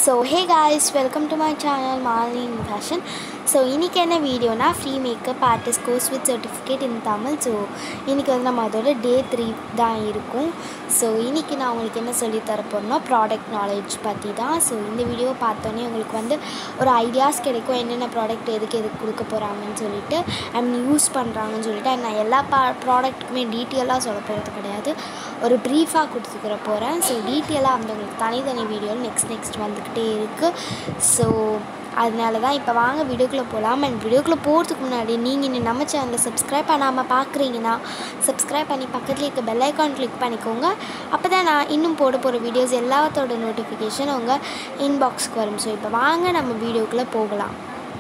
so hey guys welcome to my channel Malini fashion so இன்றைக்கி என்ன வீடியோனா free makeup artist course with certificate in Tamil so இன்றைக்கி வந்து நம்ம அதோட டே த்ரீ தான் இருக்கும் ஸோ இன்றைக்கி நான் உங்களுக்கு என்ன சொல்லி தரப்போறேன்னா ப்ராடக்ட் நாலேஜ் பற்றி தான் ஸோ இந்த வீடியோவை பார்த்தோன்னே உங்களுக்கு வந்து ஒரு ஐடியாஸ் கிடைக்கும் என்னென்ன ப்ராடக்ட் எதுக்கு எதுக்கு கொடுக்க போகிறாங்கன்னு சொல்லிட்டு ஐ மீன் யூஸ் பண்ணுறாங்கன்னு சொல்லிட்டு and நான் எல்லா பா ப்ராடக்ட்டுக்குமே டீட்டெயிலாக சொல்ல போகிறது கிடையாது ஒரு ப்ரீஃபாக கொடுத்துக்கிற போகிறேன் ஸோ டீட்டெயிலாக அந்த உங்களுக்கு தனித்தனி வீடியோ நெக்ஸ்ட் நெக்ஸ்ட் வந்துக்கிட்டே இருக்குது ஸோ அதனால தான் இப்போ வாங்க வீடியோக்குள்ளே போகலாம் அண்ட் வீடியோக்குள்ளே போகிறதுக்கு முன்னாடி நீங்கள் இன்னும் நம்ம சேனலை சப்ஸ்கிரைப் பண்ணாமல் பார்க்குறீங்கன்னா சப்ஸ்கிரைப் பண்ணி பக்கத்தில் இருக்க பெல் ஐக்கான் கிளிக் பண்ணிக்கோங்க அப்போ தான் நான் இன்னும் போட போகிற வீடியோஸ் எல்லாத்தோட நோட்டிஃபிகேஷன் உங்கள் இன்பாக்ஸ்க்கு வரும் ஸோ இப்போ வாங்க நம்ம வீடியோக்குள்ளே போகலாம்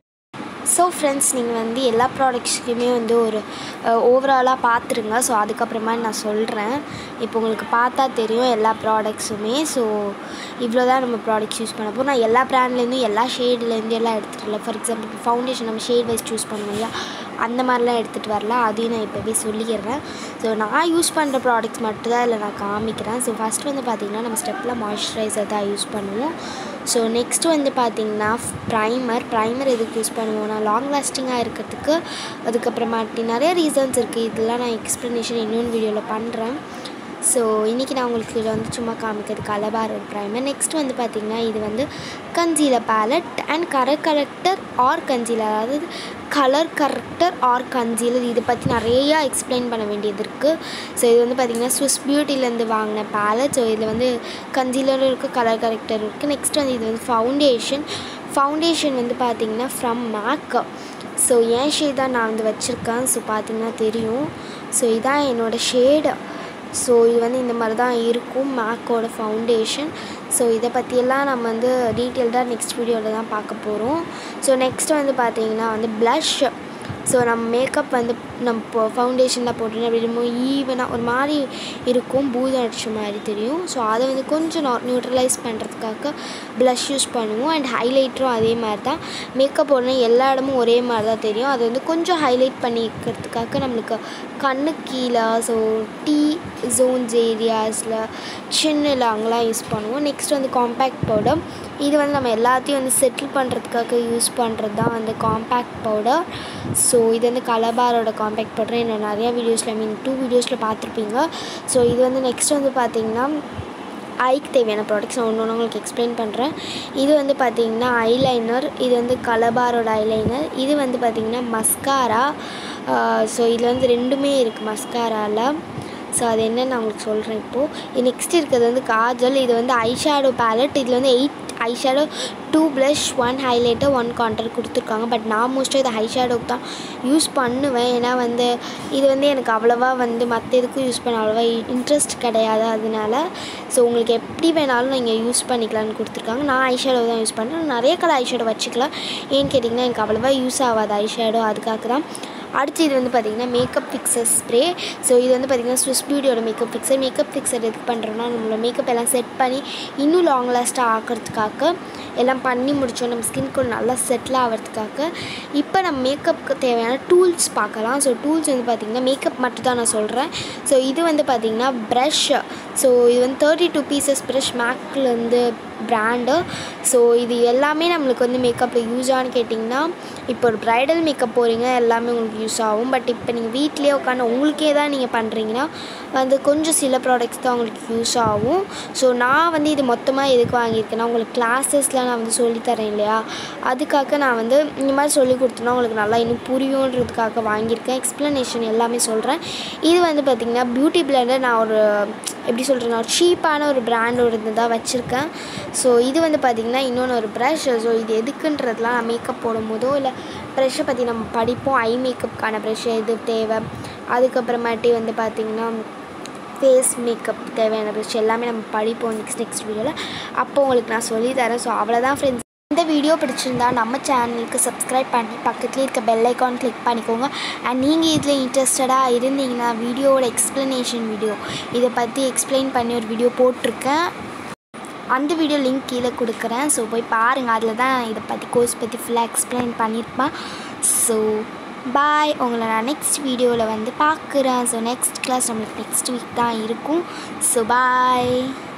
ஸோ ஃப்ரெண்ட்ஸ் நீங்கள் வந்து எல்லா ப்ராடக்ட்ஸுக்குமே வந்து ஒரு ஓவராலாக பார்த்துருங்க ஸோ அதுக்கப்புறமா நான் சொல்கிறேன் இப்போ உங்களுக்கு பார்த்தா தெரியும் எல்லா ப்ராடக்ட்ஸுமே ஸோ இவ்வளோ தான் நம்ம ப்ராடக்ட்ஸ் யூஸ் பண்ண போகிறோம் நான் எல்லா ப்ராண்ட்லேருந்தும் எல்லா ஷேட்லேருந்து எல்லாம் எடுத்துகிட்டு இல்லை ஃபார் எக்ஸாம்பிள் இப்போ ஃபவுண்டேஷன் நம்ம ஷேட் வைஸ் சூஸ் பண்ணுவோம் இல்லையா அந்த மாதிரிலாம் எடுத்துகிட்டு வரல அதையும் நான் இப்போவே சொல்லிடுறேன் ஸோ நான் யூஸ் பண்ணுற ப்ராடக்ட்ஸ் மட்டும் தான் இதில் நான் காமிக்கிறேன் ஸோ ஃபஸ்ட்டு வந்து பார்த்திங்கன்னா நம்ம ஸ்டெப்பில் மாய்ஸ்சரைசர் தான் யூஸ் பண்ணுவோம் ஸோ நெக்ஸ்ட் வந்து பார்த்திங்கன்னா ப்ரைமர் ப்ரைமர் எதுக்கு யூஸ் பண்ணுவோம்னா லாங் லாஸ்டிங்காக இருக்கிறதுக்கு அதுக்கப்புறமாட்டி நிறைய ரீசன்ஸ் இருக்குது இதெல்லாம் நான் எக்ஸ்ப்ளனேஷன் இன்னொன்று வீடியோவில் பண்ணுறேன் ஸோ இன்றைக்கி நான் உங்களுக்கு இதில் வந்து சும்மா காமிக்கிறது கலபார் ஒரு ப்ரைமர் நெக்ஸ்ட் வந்து பார்த்திங்கன்னா இது வந்து concealer palette and colour corrector or concealer அதாவது கலர் கரெக்டர் ஆர் கன்சீலர் இதை பற்றி நிறையா எக்ஸ்பிளைன் பண்ண வேண்டியது இருக்குது ஸோ இது வந்து பார்த்திங்கன்னா ஸ்விஸ் பியூட்டிலேருந்து வாங்கின பேலட் ஸோ இதில் வந்து கன்சீலரும் இருக்குது கலர் கரெக்டர் இருக்குது நெக்ஸ்ட் வந்து இது வந்து ஃபவுண்டேஷன் ஃபவுண்டேஷன் வந்து பார்த்திங்கன்னா ஃப்ரம் மேக் ஸோ என் ஷேட் தான் நான் வந்து வச்சுருக்கேன் ஸோ பார்த்திங்கன்னா தெரியும் ஸோ இதான் என்னோடய ஷேடு ஸோ இது வந்து இந்த மாதிரி தான் இருக்கும் மேக்கோட ஃபவுண்டேஷன் ஸோ இதை பற்றியெல்லாம் நம்ம வந்து டீட்டெயில்டாக நெக்ஸ்ட் வீடியோவில் தான் பார்க்க போகிறோம் ஸோ நெக்ஸ்ட் வந்து பார்த்திங்கன்னா வந்து ப்ளஷ் ஸோ நம்ம மேக்கப் வந்து நம்ம இப்போ ஃபவுண்டேஷனில் போட்டோன்னா அப்படி ரொம்ப ஈவனாக ஒரு மாதிரி இருக்கும் பூதம் அடித்த மாதிரி தெரியும் ஸோ அதை வந்து கொஞ்சம் நியூட்ரலைஸ் பண்ணுறதுக்காக ப்ளஷ் யூஸ் பண்ணுவோம் அண்ட் ஹைலைட்டரும் அதே மாதிரி தான் மேக்கப் போடணும் எல்லா இடமும் ஒரே மாதிரி தான் தெரியும் அதை வந்து கொஞ்சம் ஹைலைட் பண்ணிக்கிறதுக்காக நம்மளுக்கு கண்ணு கீழே ஸோ டீ ஜோன்ஸ் ஏரியாஸில் சின்னில் அங்கெல்லாம் யூஸ் பண்ணுவோம் நெக்ஸ்ட் வந்து காம்பேக்ட் பவுடர் இது வந்து நம்ம எல்லாத்தையும் வந்து செட்டில் பண்ணுறதுக்காக யூஸ் பண்ணுறது தான் வந்து காம்பேக்ட் பவுடர் ஸோ இது வந்து கலபாரோட காம்பேக்ட் பவுடர் என்னோட நிறையா வீடியோஸில் ஐ மீன் டூ வீடியோஸில் பார்த்துருப்பீங்க ஸோ இது வந்து நெக்ஸ்ட் வந்து பார்த்திங்கன்னா ஐக்கு தேவையான ப்ராடக்ட்ஸ் நான் ஒன்று ஒன்று உங்களுக்கு எக்ஸ்பிளைன் பண்ணுறேன் இது வந்து பார்த்திங்கன்னா ஐலைனர் இது வந்து கலபாரோட ஐலைனர் இது வந்து பார்த்திங்கன்னா மஸ்காரா ஸோ இதில் வந்து ரெண்டுமே இருக்குது மஸ்காராவில் ஸோ அது என்னன்னு நான் உங்களுக்கு சொல்கிறேன் இப்போது நெக்ஸ்ட் இருக்கிறது வந்து காஜல் இது வந்து ஐஷேடோ பேலட் இதில் வந்து eight eyeshadow two blush one highlighter one contour கொடுத்துருக்காங்க பட் நான் மோஸ்ட்டாக இது ஐஷேடோக்கு தான் யூஸ் பண்ணுவேன் ஏன்னா வந்து இது வந்து எனக்கு அவ்வளோவா வந்து மற்ற எதுக்கும் யூஸ் பண்ண அவ்வளோவா இன்ட்ரெஸ்ட் கிடையாது அதனால ஸோ உங்களுக்கு எப்படி வேணாலும் நீங்கள் யூஸ் பண்ணிக்கலாம்னு கொடுத்துருக்காங்க நான் ஐஷேடோ தான் யூஸ் பண்ணுறேன் நிறைய கலர் ஐஷேடோ வச்சுக்கலாம் ஏன்னு கேட்டிங்கன்னா எனக்கு அவ்வளோவா யூஸ் ஆகாது ஐஷேடோ அதுக்காக தான் அடுத்து இது வந்து பார்த்திங்கன்னா மேக்கப் ஃபிக்சர் ஸ்ப்ரே ஸோ இது வந்து பார்த்திங்கன்னா ஸ்விஸ் பியூட்டியோட மேக்கப் ஃபிக்சர் மேக்கப் ஃபிக்சர் எதுக்கு பண்ணுறோன்னா நம்மளோட மேக்கப் எல்லாம் செட் பண்ணி இன்னும் லாங் லாஸ்ட்டாக ஆக்கிறதுக்காக எல்லாம் பண்ணி முடித்தோம் நம்ம ஸ்கின்க்கு நல்லா செட்டில் ஆகிறதுக்காக இப்போ நம்ம மேக்கப்புக்கு தேவையான டூல்ஸ் பார்க்கலாம் ஸோ டூல்ஸ் வந்து பார்த்திங்கன்னா மேக்கப் மட்டும் தான் நான் சொல்கிறேன் ஸோ இது வந்து பார்த்திங்கன்னா ப்ரஷ் ஸோ இது வந்து தேர்ட்டி டூ பீசஸ் ப்ரஷ் மேக்லேருந்து ப்ராண்டு ஸோ இது எல்லாமே நம்மளுக்கு வந்து மேக்கப்பில் யூஸ் ஆன்னு கேட்டிங்கன்னா இப்போ ஒரு ப்ரைடல் மேக்கப் போகிறீங்க எல்லாமே உங்களுக்கு யூஸ் ஆகும் பட் இப்போ நீங்கள் வீட்லேயே உட்காந்து உங்களுக்கே தான் நீங்கள் பண்ணுறீங்கன்னா வந்து கொஞ்சம் சில ப்ராடக்ட்ஸ் தான் உங்களுக்கு யூஸ் ஆகும் ஸோ நான் வந்து இது மொத்தமாக எதுக்கு வாங்கியிருக்கேன்னா உங்களுக்கு கிளாஸஸில் நான் வந்து சொல்லித்தரேன் இல்லையா அதுக்காக நான் வந்து இந்த மாதிரி சொல்லி கொடுத்தோன்னா உங்களுக்கு நல்லா இன்னும் புரியுன்றதுக்காக வாங்கியிருக்கேன் எக்ஸ்ப்ளனேஷன் எல்லாமே சொல்கிறேன் இது வந்து பார்த்திங்கன்னா பியூட்டி பிளண்டர் நான் ஒரு எப்படி சொல்கிறேன்னா ஒரு சீப்பான ஒரு பிராண்டோட தான் வச்சுருக்கேன் ஸோ இது வந்து பார்த்திங்கன்னா இன்னொன்று ஒரு ப்ரஷ் ஸோ இது எதுக்குன்றதுலாம் நான் மேக்கப் போடும்போதோ இல்லை ப்ரெஷ்ஷை பற்றி நம்ம படிப்போம் ஐ மேக்கப்புக்கான ப்ரெஷ் எது தேவை அதுக்கப்புறமாட்டி வந்து பார்த்திங்கன்னா ஃபேஸ் மேக்கப் தேவையான ப்ரெஷ் எல்லாமே நம்ம படிப்போம் நெக்ஸ்ட் நெக்ஸ்ட் வீடியோவில் அப்போ உங்களுக்கு நான் சொல்லித்தரேன் ஸோ அவ்வளோதான் ஃப்ரெண்ட்ஸ் இந்த வீடியோ பிடிச்சிருந்தா நம்ம சேனலுக்கு சப்ஸ்கிரைப் பண்ணி பக்கத்துலேயே இருக்க பெல் ஐக்கான் கிளிக் பண்ணிக்கோங்க அண்ட் நீங்கள் இதில் இன்ட்ரெஸ்டடாக இருந்தீங்கன்னா வீடியோவோட எக்ஸ்ப்ளனேஷன் வீடியோ இதை பற்றி எக்ஸ்பிளைன் பண்ணி ஒரு வீடியோ போட்டிருக்கேன் அந்த வீடியோ லிங்க் கீழே கொடுக்குறேன் ஸோ போய் பாருங்கள் அதில் தான் இதை பற்றி கோர்ஸ் பற்றி ஃபுல்லாக எக்ஸ்பிளைன் பண்ணியிருப்பேன் ஸோ பாய் உங்களை நான் நெக்ஸ்ட் வீடியோவில் வந்து பார்க்குறேன் ஸோ நெக்ஸ்ட் கிளாஸ் நம்மளுக்கு நெக்ஸ்ட் வீக் தான் இருக்கும் ஸோ பாய்